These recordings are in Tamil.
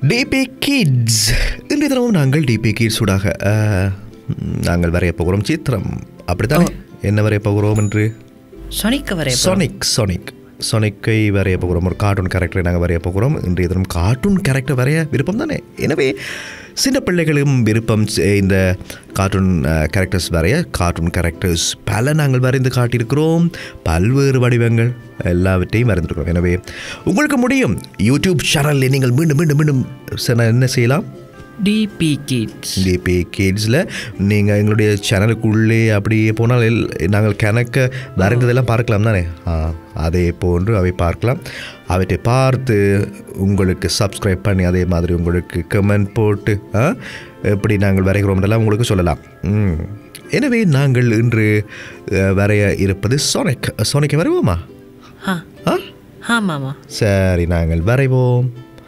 டிபி கிட்ஸ் இன்றைய தினமும் நாங்கள் டிபி கிட்ஸ் ஊடாக அஹ், நாங்கள் வரைய போகிறோம் சித்திரம் அப்படித்தானே என்ன வரைய போகிறோம் என்று சொனிக்க வரைய சொனிக் சொனிக் சொனிக்கை வரைய போகிறோம் ஒரு கார்ட்டூன் கேரக்டரை நாங்கள் வரைய போகிறோம் இன்றைய தினம் கார்ட்டூன் கேரக்டர் வரைய விருப்பம் தானே எனவே சின்ன பிள்ளைகளும் விருப்பம் செ- இந்த கார்ட்டூன் கேரக்டர்ஸ் வரைய கார்ட்டூன் கேரக்டர்ஸ் பல நாங்கள் வரைந்து காட்டியிருக்கிறோம் பல்வேறு வடிவங்கள் எல்லாவற்றையும் வரைந்திருக்கிறோம் எனவே உங்களுக்கு முடியும் யூடியூப் சேனலில் நீங்கள் மீண்டும் மீண்டும் மீண்டும் செ- என்ன செய்யலாம் டிபி கிட்ஸ் டிபி கிட்ஸில் நீங்கள் எங்களுடைய சேனலுக்குள்ளே அப்படியே போனால் எல்- நாங்கள் கணக்க வரைந்ததெல்லாம் பார்க்கலாம் தானே ஆ, அதே போன்று அவை பார்க்கலாம் அவற்றை பார்த்து உங்களுக்கு சப்ஸ்கிரைப் பண்ணி அதே மாதிரி உங்களுக்கு கமெண்ட் போட்டு ஆ, எப்படி நாங்கள் வரைகிறோம்ன்றெல்லாம் உங்களுக்கு சொல்லலாம் ம். எனவே நாங்கள் இன்று அஹ், வரைய இருப்பது சோனிக் சோனிக்கை வரைவோமா ஆ ஆ ஆமாம்மா சரி நாங்கள் வரைவோம்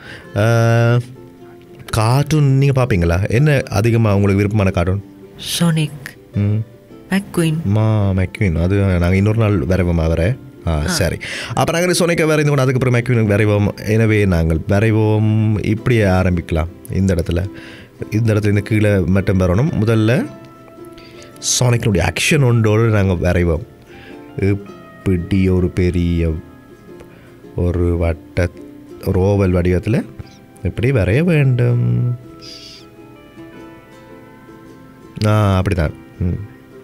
கார்ட்டூன் நீங்கள் பார்ப்பீங்களா என்ன அதிகமாக உங்களுக்கு விருப்பமான கார்ட்டூன் சோனிக் ம் மெக்வின் மா மெக்வின் அது நாங்கள் இன்னொரு நாள் வரைவோமா வர ஆ சரி அப்போ நாங்கள் சொன்னைக்க வரைந்து கொண்டு அதுக்கப்புறம் மெக்வின் வரைவோம் எனவே நாங்கள் வரைவோம் இப்படியே ஆரம்பிக்கலாம் இந்த இடத்துல இந்த இடத்துல இந்த கீழே மட்டும் வரணும் முதல்ல சோனிக்கினுடைய ஆக்ஷன் ஒன்றோடு நாங்கள் வரைவோம் இப்படி ஒரு பெரிய ஒரு வட்ட ஒரு ஓவல் வடிவத்தில் இப்படி வரைய வேண்டும் ஆ அப்படிதான் ம்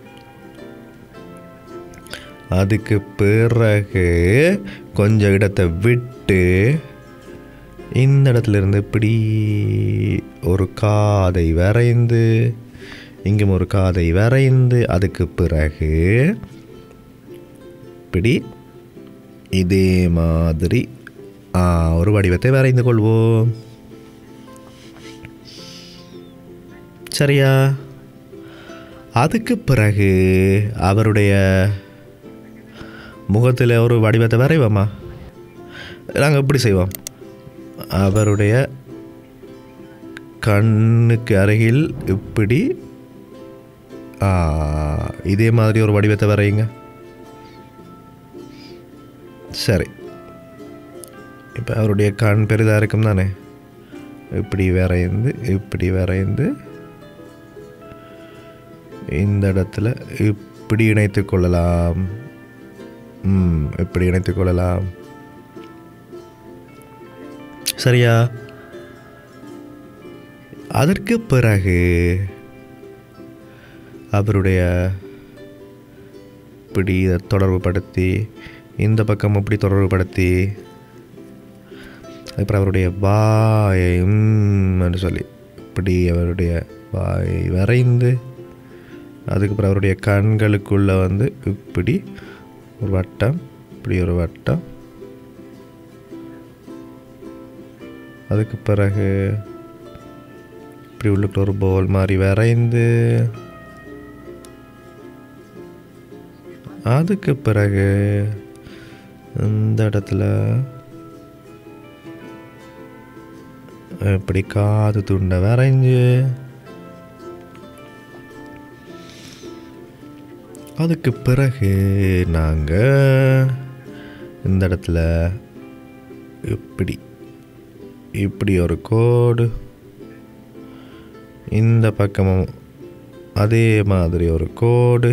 அதுக்கு பிறகு கொஞ்சம் இடத்தை விட்டு இந்த இடத்துல இருந்து இப்படி ஒரு காதை வரைந்து இங்கும் ஒரு காதை வரைந்து அதுக்கு பிறகு இப்படி இதே மாதிரி ஆ, ஒரு வடிவத்தை வரைந்து கொள்வோம் சரியா அதுக்கு பிறகு அவருடைய முகத்தில் ஒரு வடிவத்தை வரைவோமா நாங்கள் எப்படி செய்வோம் அவருடைய கண்ணுக்கு அருகில் இப்படி ஆ, இதே மாதிரி ஒரு வடிவத்தை வரையுங்க சரி இப்போ அவருடைய கண் பெரிதாக இருக்கும் தானே இப்படி வரைந்து இப்படி வரைந்து இந்த இடத்துல இப்படி இணைத்து கொள்ளலாம் ம் இப்படி இணைத்து கொள்ளலாம் சரியா அதற்கு பிறகு அவருடைய இப்படி இதை தொடர்புபடுத்தி இந்த பக்கம் இப்படி தொடர்புபடுத்தி அதுக்கப்புறம் அவருடைய வாயை ம் என்று சொல்லி இப்படி அவருடைய வாயை வரைந்து அதுக்கப்புறம் அவருடைய கண்களுக்குள்ள வந்து இப்படி ஒரு வட்டம் இப்படி ஒரு வட்டம் அதுக்கு பிறகு இப்படி உள்ளுக்குள்ள ஒரு போல் மாதிரி வரைந்து அதுக்கு பிறகு இந்த இடத்துல இப்படி காது துண்டை வரைஞ்சு அதுக்கு பிறகு நாங்கள் இந்த இடத்துல இப்படி இப்படி ஒரு கோடு இந்த பக்கமும் அதே மாதிரி ஒரு கோடு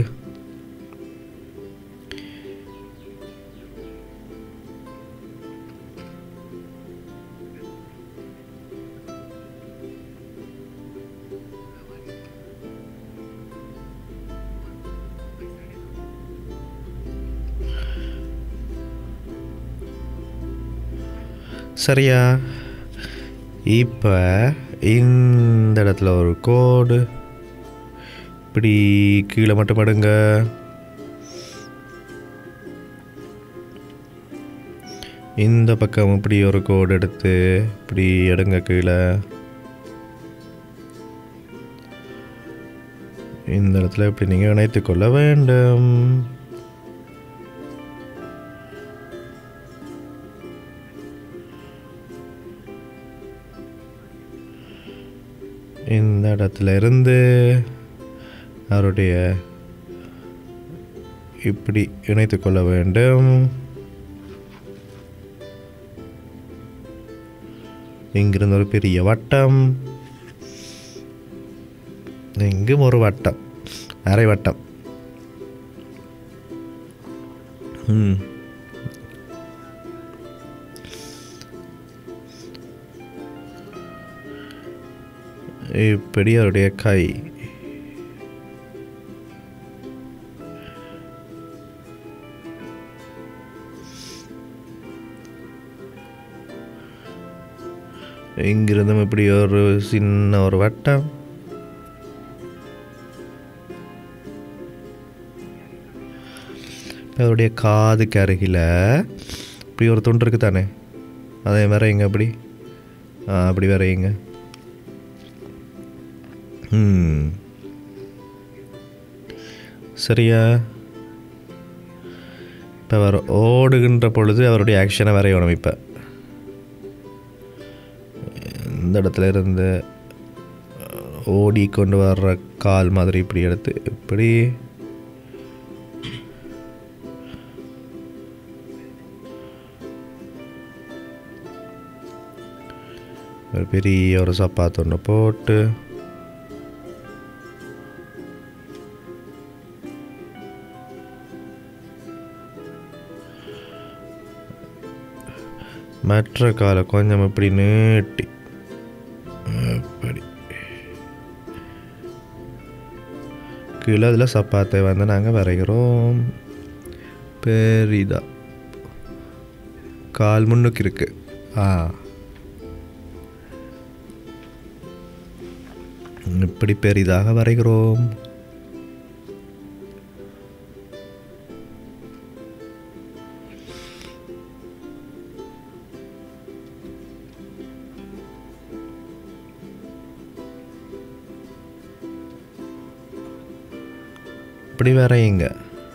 சரியா இப்போ இந்த இடத்துல ஒரு கோடு இப்படி கீழே மட்டும் படுங்க இந்த பக்கம் இப்படி ஒரு கோடு எடுத்து இப்படி எடுங்க கீழே இந்த இடத்துல இப்படி நீங்கள் இணைத்துக் கொள்ள வேண்டும் இந்த இடத்துல இருந்து அவருடைய இப்படி இணைத்து கொள்ள வேண்டும் இங்கிருந்து ஒரு பெரிய வட்டம் இங்கும் ஒரு வட்டம் அரை வட்டம் ம் இப்படி அவருடைய கை இங்கிருந்தும் இப்படி ஒரு சின்ன ஒரு வட்டம் இப்ப அவருடைய காதுக்கு அருகில் இப்படி ஒரு துண்டு இருக்கு தானே அதை வரையுங்க அப்படி ஆ அப்படி வரையுங்க ம் சரியா இப்போ அவர் ஓடுகின்ற பொழுது அவருடைய ஆக்ஷனை வரையணும் இப்போ இந்த இடத்துல இருந்து ஓடி கொண்டு வர்ற கால் மாதிரி இப்படி எடுத்து இப்படி ஒரு பெரிய ஒரு சப்பாத்து ஒன்று போட்டு மற்ற காலை கொஞ்சம் இப்படி நீட்டி அப்படி கீழே அதில் சப்பாத்தை வந்து நாங்கள் வரைகிறோம் பெரிதா கால் முன்னுக்கு இருக்கு ஆ இப்படி பெரிதாக வரைகிறோம் இப்படி வரையுங்க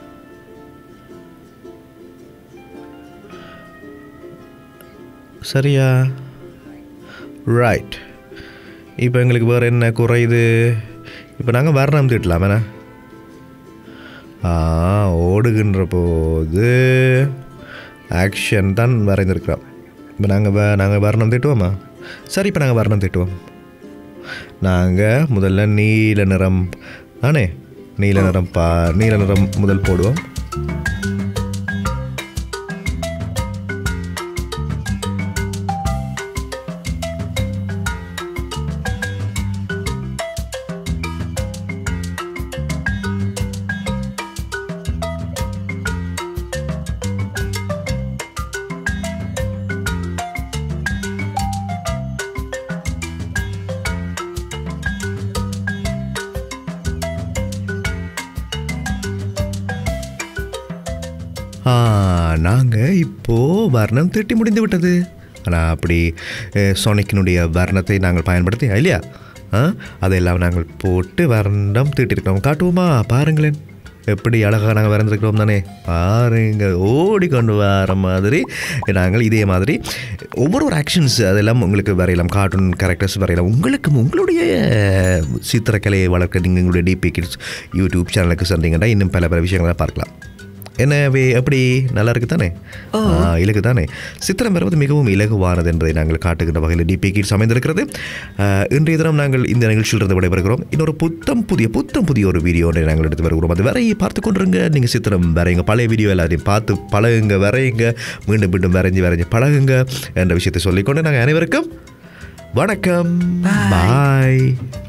சரியா ரைட் இப்போ எங்களுக்கு வேறு என்ன குறையுது இப்போ நாங்கள் வர்ணம் தீட்டலாம் என்ன ஆ ஓடுகின்ற போது ஆக்ஷன் தான் வரைந்திருக்கிறோம் இப்போ நாங்கள் வ நாங்கள் வர்ணம் தீட்டுவோமா சரி இப்போ நாங்கள் வர்ணம் தீட்டுவோம் நாங்கள் முதல்ல நீல நிறம் தானே நீல நிறம் பா நீல நிறம் முதல் போடுவோம் நாங்கள் இப்போது வர்ணம் தீட்டி முடிந்து விட்டது ஆனால் அப்படி அஹ், சோனிக்கினுடைய வர்ணத்தை நாங்கள் பயன்படுத்தி இல்லையா ஆ அதையெல்லாம் நாங்கள் போட்டு வர்ணம் தீட்டிருக்கிறோம் காட்டுவோமா பாருங்களேன் எப்படி அழகாக நாங்கள் வரைந்திருக்கிறோம் தானே பாருங்க ஓடிக்கொண்டு வர மாதிரி நாங்கள் இதே மாதிரி ஒவ்வொரு ஒரு ஆக்ஷன்ஸ் அதெல்லாம் உங்களுக்கு வரையலாம் கார்ட்டூன் கேரக்டர்ஸ் வரையலாம் உங்களுக்கு உங்களுடைய சித்திரக்கலையை வளர்க்க நீங்கள் உங்களுடைய டிபி கிட்ஸ் யூடியூப் சேனலுக்கு சென்றீங்கன்னா இன்னும் பல பல விஷயங்களை பார்க்கலாம் எனவே எப்படி நல்லா இருக்கு தானே ஆ, இலகு தானே சித்திரம் வருவது மிகவும் இலகுவானது என்பதை நாங்கள் காட்டுகின்ற வகையில் டிபி கிட்ஸ் அமைந்திருக்கிறது ஆ, இன்றைய தினம் நாங்கள் இந்த நிகழ்ச்சியிலிருந்து விடைபெறுகிறோம் இன்னொரு புத்தம் புதிய புத்தம் புதிய ஒரு வீடியோ ஒன்றை நாங்கள் எடுத்து வருகிறோம் அது வரையை பார்த்து கொண்டிருங்க நீங்கள் சித்திரம் வரையுங்க பழைய வீடியோ எல்லாத்தையும் பார்த்து பழகுங்க வரையுங்க மீண்டும் மீண்டும் வரைஞ்சி வரைஞ்சி பழகுங்க என்ற விஷயத்தை சொல்லிக்கொண்டு நாங்கள் அனைவருக்கும் வணக்கம் பாய்